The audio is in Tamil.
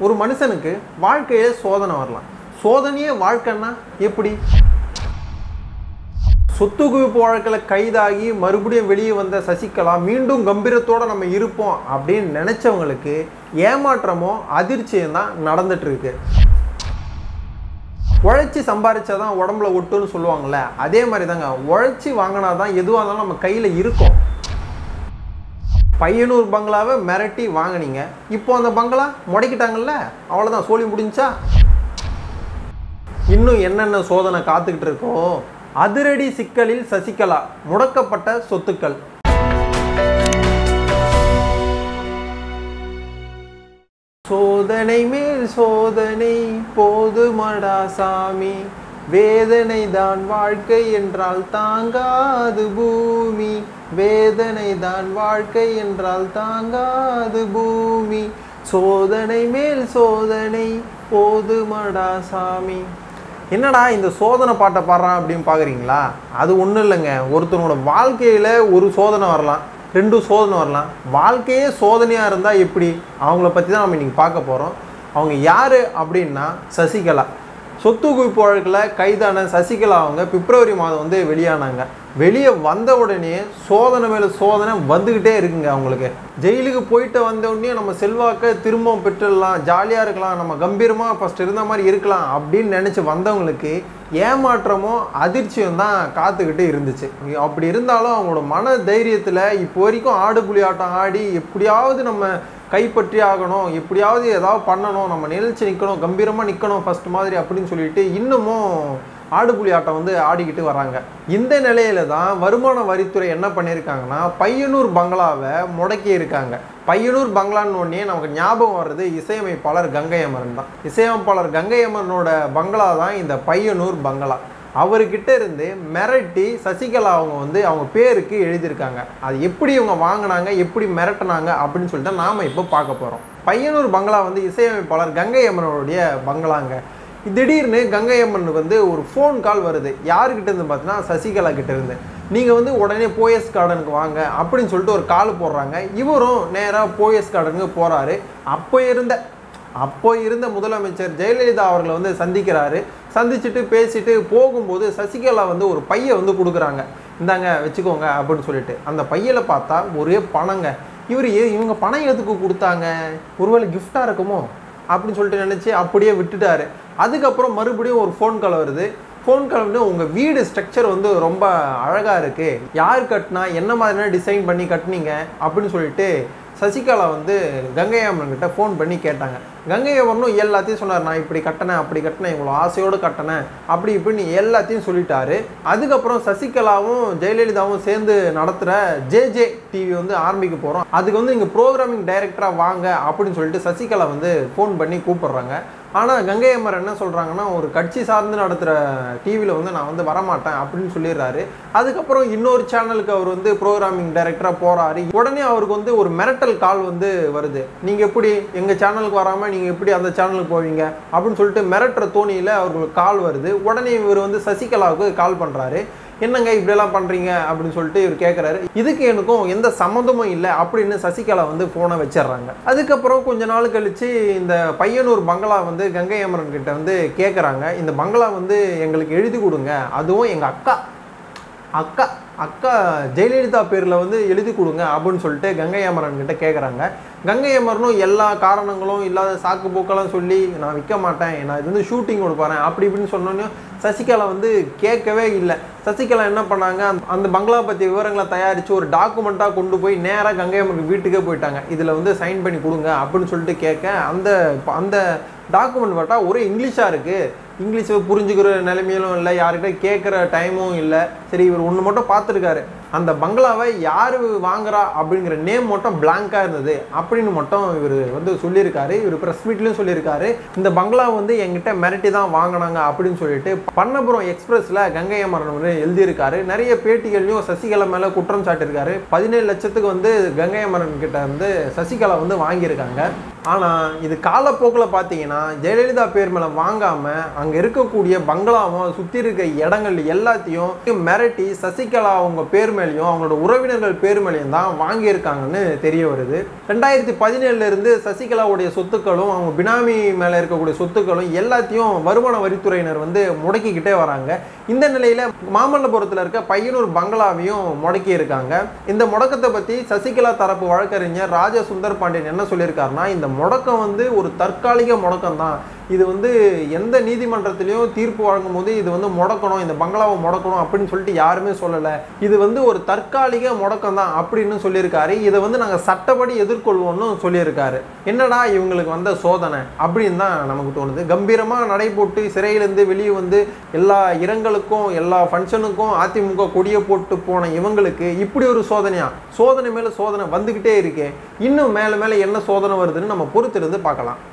ஒரு மனுஷனுக்கு வாழ்க்கையே சோதனை வரலாம் சோதனையே வாழ்க்கைன்னா எப்படி சொத்து குவிப்பு வழக்கில் கைதாகி மறுபடியும் வெளியே வந்த சசிகலா மீண்டும் கம்பீரத்தோட நம்ம இருப்போம் அப்படின்னு நினைச்சவங்களுக்கு ஏமாற்றமோ அதிர்ச்சியும் தான் நடந்துட்டு இருக்கு உழைச்சி சம்பாரிச்சாதான் உடம்புல ஒட்டுன்னு சொல்லுவாங்கள்ல அதே மாதிரி தாங்க உழைச்சி வாங்கினா தான் எதுவாக இருந்தாலும் நம்ம கையில் இருக்கும் பையனூர் பங்களாவை மிரட்டி வாங்குனீங்க இப்போ அந்த பங்களா முடக்கிட்டாங்கல்ல அவ்வளோதான் சோழி முடிஞ்சா இன்னும் என்னென்ன சோதனை காத்துக்கிட்டு இருக்கோ அதிரடி சிக்கலில் சசிகலா முடக்கப்பட்ட சொத்துக்கள் சோதனை மேல் சோதனை போதுமடா சாமி வேதனை தான் வாழ்க்கை என்றால் தாங்காது பூமி வேதனை தான் வாழ்க்கை என்றால் தாங்காது பூமி சோதனை மேல் சோதனை போதுமடா சாமி என்னடா இந்த சோதனை பாட்டை பாடுறான் அப்படின்னு பார்க்குறீங்களா அது ஒன்றும் இல்லைங்க ஒருத்தனோட வாழ்க்கையில் ஒரு சோதனை வரலாம் ரெண்டு சோதனை வரலாம் வாழ்க்கையே சோதனையாக இருந்தால் எப்படி அவங்கள பற்றி தான் நம்ம இன்றைக்கி பார்க்க போகிறோம் அவங்க யார் அப்படின்னா சசிகலா சொத்து குவிப்பு வழக்கில் கைதான சசிகலா அவங்க பிப்ரவரி மாதம் வந்து வெளியானாங்க வெளியே வந்த உடனே சோதனை மேலே சோதனை வந்துக்கிட்டே இருக்குங்க அவங்களுக்கு ஜெயிலுக்கு போயிட்டு வந்த உடனே நம்ம செல்வாக்க திரும்ப பெற்றுடலாம் ஜாலியாக இருக்கலாம் நம்ம கம்பீரமாக ஃபஸ்ட் இருந்த மாதிரி இருக்கலாம் அப்படின்னு நினச்சி வந்தவங்களுக்கு ஏமாற்றமும் அதிர்ச்சியும் தான் காத்துக்கிட்டு இருந்துச்சு அப்படி இருந்தாலும் அவங்களோட மன தைரியத்தில் இப்போ வரைக்கும் ஆடு புலி ஆட்டம் ஆடி எப்படியாவது நம்ம கைப்பற்றி ஆகணும் எப்படியாவது ஏதாவது பண்ணணும் நம்ம நிலைச்சு நிற்கணும் கம்பீரமாக நிற்கணும் ஃபர்ஸ்ட் மாதிரி அப்படின்னு சொல்லிட்டு இன்னமும் ஆடுபுலி ஆட்டம் வந்து ஆடிக்கிட்டு வராங்க இந்த நிலையில தான் வருமான வரித்துறை என்ன பண்ணியிருக்காங்கன்னா பையனூர் பங்களாவை முடக்கி இருக்காங்க பையனூர் பங்களான்னு உடனே நமக்கு ஞாபகம் வர்றது இசையமைப்பாளர் கங்கை அமரன் தான் இசையமைப்பாளர் கங்கை அமரனோட பங்களா தான் இந்த பையனூர் பங்களா அவர்கிட்ட இருந்து மிரட்டி சசிகலா அவங்க வந்து அவங்க பேருக்கு எழுதியிருக்காங்க அது எப்படி இவங்க வாங்கினாங்க எப்படி மிரட்டினாங்க அப்படின்னு சொல்லிட்டு நாம் இப்போ பார்க்க போகிறோம் பையனூர் பங்களா வந்து இசையமைப்பாளர் கங்கை அம்மனுடைய பங்களாங்க திடீர்னு கங்கை அம்மன் வந்து ஒரு ஃபோன் கால் வருது யாருக்கிட்ட இருந்து பார்த்தீங்கன்னா சசிகலா கிட்ட இருந்து நீங்கள் வந்து உடனே போயஸ் கார்டனுக்கு வாங்க அப்படின்னு சொல்லிட்டு ஒரு கால் போடுறாங்க இவரும் நேராக போயஸ் கார்டனுக்கு போகிறாரு அப்போ இருந்த அப்போ இருந்த முதலமைச்சர் ஜெயலலிதா அவர்களை வந்து சந்திக்கிறாரு சந்திச்சுட்டு பேசிட்டு போகும்போது சசிகலா வந்து ஒரு பையை வந்து கொடுக்குறாங்க இந்தாங்க வச்சுக்கோங்க அப்படின்னு சொல்லிட்டு அந்த பையில பார்த்தா ஒரே பணங்க இவர் ஏ இவங்க பணம் எதுக்கு கொடுத்தாங்க ஒருவேளை கிஃப்டாக இருக்குமோ அப்படின்னு சொல்லிட்டு நினச்சி அப்படியே விட்டுட்டாரு அதுக்கப்புறம் மறுபடியும் ஒரு ஃபோன் கால் வருது ஃபோன் கால் வந்து உங்கள் வீடு ஸ்ட்ரக்சர் வந்து ரொம்ப அழகாக இருக்குது யார் கட்டினா என்ன மாதிரியான டிசைன் பண்ணி கட்டினீங்க அப்படின்னு சொல்லிட்டு சசிகலா வந்து கங்கை அம்மன் கிட்ட ஃபோன் பண்ணி கேட்டாங்க கங்கை அம்மனும் எல்லாத்தையும் சொன்னார் நான் இப்படி கட்டினேன் அப்படி கட்டினேன் இவ்வளோ ஆசையோடு கட்டினேன் அப்படி இப்படின்னு எல்லாத்தையும் சொல்லிட்டாரு அதுக்கப்புறம் சசிகலாவும் ஜெயலலிதாவும் சேர்ந்து நடத்துகிற ஜே ஜே டிவி வந்து ஆரம்பிக்க போகிறோம் அதுக்கு வந்து நீங்கள் ப்ரோக்ராமிங் டைரக்டராக வாங்க அப்படின்னு சொல்லிட்டு சசிகலா வந்து ஃபோன் பண்ணி கூப்பிடுறாங்க ஆனால் கங்கை அம்மர் என்ன சொல்கிறாங்கன்னா ஒரு கட்சி சார்ந்து நடத்துகிற டிவியில் வந்து நான் வந்து வரமாட்டேன் அப்படின்னு சொல்லிடுறாரு அதுக்கப்புறம் இன்னொரு சேனலுக்கு அவர் வந்து ப்ரோக்ராமிங் டைரக்டராக போகிறாரு உடனே அவருக்கு வந்து ஒரு மிரட்டல் கால் வந்து வருது நீங்கள் எப்படி எங்கள் சேனலுக்கு வராமல் நீங்கள் எப்படி அந்த சேனலுக்கு போவீங்க அப்படின்னு சொல்லிட்டு மிரட்டுற தோணியில் அவருக்கு கால் வருது உடனே இவர் வந்து சசிகலாவுக்கு கால் பண்ணுறாரு என்னங்க இப்படியெல்லாம் பண்ணுறீங்க அப்படின்னு சொல்லிட்டு இவர் கேட்குறாரு இதுக்கு எனக்கும் எந்த சம்மந்தமும் இல்லை அப்படின்னு சசிகலா வந்து ஃபோனை வச்சிடுறாங்க அதுக்கப்புறம் கொஞ்ச நாள் கழித்து இந்த பையனூர் பங்களா வந்து கங்கை அமரன் கிட்ட வந்து கேட்குறாங்க இந்த பங்களா வந்து எங்களுக்கு எழுதி கொடுங்க அதுவும் எங்கள் அக்கா அக்கா அக்கா ஜெயலலிதா பேரில் வந்து எழுதி கொடுங்க அப்படின்னு சொல்லிட்டு கங்கை அமரன் கிட்ட கேட்குறாங்க கங்கை அமரனும் எல்லா காரணங்களும் இல்லாத சாக்கு போக்கெல்லாம் சொல்லி நான் விற்க மாட்டேன் நான் இது வந்து ஷூட்டிங் கொடுப்பறேன் அப்படி இப்படின்னு சொன்னோன்னே சசிகலா வந்து கேட்கவே இல்லை சசிகலா என்ன பண்ணாங்க அந்த- அந்த பங்களா பற்றி விவரங்களை தயாரித்து ஒரு டாக்குமெண்ட்டாக கொண்டு போய் நேராக கங்கை அமரன் வீட்டுக்கே போயிட்டாங்க இதில் வந்து சைன் பண்ணி கொடுங்க அப்படின்னு சொல்லிட்டு கேட்க அந்த அந்த டாக்குமெண்ட் பார்த்தா ஒரே இங்கிலீஷாக இருக்குது இங்கிலீஷை புரிஞ்சுக்கிற நிலைமையிலும் இல்லை யார்கிட்ட கேட்குற டைமும் இல்லை சரி இவர் ஒன்று மட்டும் பார்த்துருக்காரு அந்த பங்களாவை யார் வாங்குறா அப்படிங்கிற நேம் மட்டும் பிளாங்காக இருந்தது அப்படின்னு மட்டும் இவர் வந்து சொல்லியிருக்காரு இவர் ப்ரெஸ் மீட்லேயும் சொல்லியிருக்காரு இந்த பங்களா வந்து என்கிட்ட மிரட்டி தான் வாங்கினாங்க அப்படின்னு சொல்லிட்டு பண்ணபுரம் எக்ஸ்பிரஸில் கங்கை அமரன் வந்து எழுதியிருக்காரு நிறைய பேட்டிகள்லையும் சசிகலா மேலே குற்றம் சாட்டியிருக்காரு பதினேழு லட்சத்துக்கு வந்து கங்கை அமரன் கிட்ட வந்து சசிகலா வந்து வாங்கியிருக்காங்க ஆனால் இது காலப்போக்கில் பார்த்தீங்கன்னா ஜெயலலிதா பேர் மேலே வாங்காமல் அங்கே இருக்கக்கூடிய பங்களாவும் சுற்றி இருக்க இடங்கள் எல்லாத்தையும் மிரட்டி சசிகலா அவங்க பேர் மேலேயும் அவங்களோட உறவினர்கள் பேர் மேலேயும் தான் வாங்கியிருக்காங்கன்னு தெரிய வருது ரெண்டாயிரத்தி பதினேழுல இருந்து சசிகலாவுடைய சொத்துக்களும் அவங்க பினாமி மேலே இருக்கக்கூடிய சொத்துக்களும் எல்லாத்தையும் வருமான வரித்துறையினர் வந்து முடக்கிக்கிட்டே வராங்க இந்த நிலையில மாமல்லபுரத்தில் இருக்க பையனூர் பங்களாவையும் முடக்கி இருக்காங்க இந்த முடக்கத்தை பத்தி சசிகலா தரப்பு வழக்கறிஞர் ராஜா சுந்தர் பாண்டியன் என்ன சொல்லியிருக்காருன்னா இந்த முடக்கம் வந்து ஒரு தற்காலிக முடக்கம் தான் இது வந்து எந்த நீதிமன்றத்திலையும் தீர்ப்பு வழங்கும் போது இது வந்து முடக்கணும் இந்த பங்களாவை முடக்கணும் அப்படின்னு சொல்லிட்டு யாருமே சொல்லலை இது வந்து ஒரு தற்காலிக முடக்கம் தான் அப்படின்னு சொல்லியிருக்காரு இதை வந்து நாங்கள் சட்டப்படி எதிர்கொள்வோம்னு சொல்லியிருக்காரு என்னடா இவங்களுக்கு வந்த சோதனை அப்படின்னு தான் நமக்கு தோணுது கம்பீரமாக நடை போட்டு சிறையிலேருந்து வெளியே வந்து எல்லா இரங்கலுக்கும் எல்லா ஃபங்க்ஷனுக்கும் அதிமுக கொடியை போட்டு போன இவங்களுக்கு இப்படி ஒரு சோதனையா சோதனை மேலே சோதனை வந்துக்கிட்டே இருக்கே இன்னும் மேலே மேலே என்ன சோதனை வருதுன்னு நம்ம பொறுத்திருந்து பார்க்கலாம்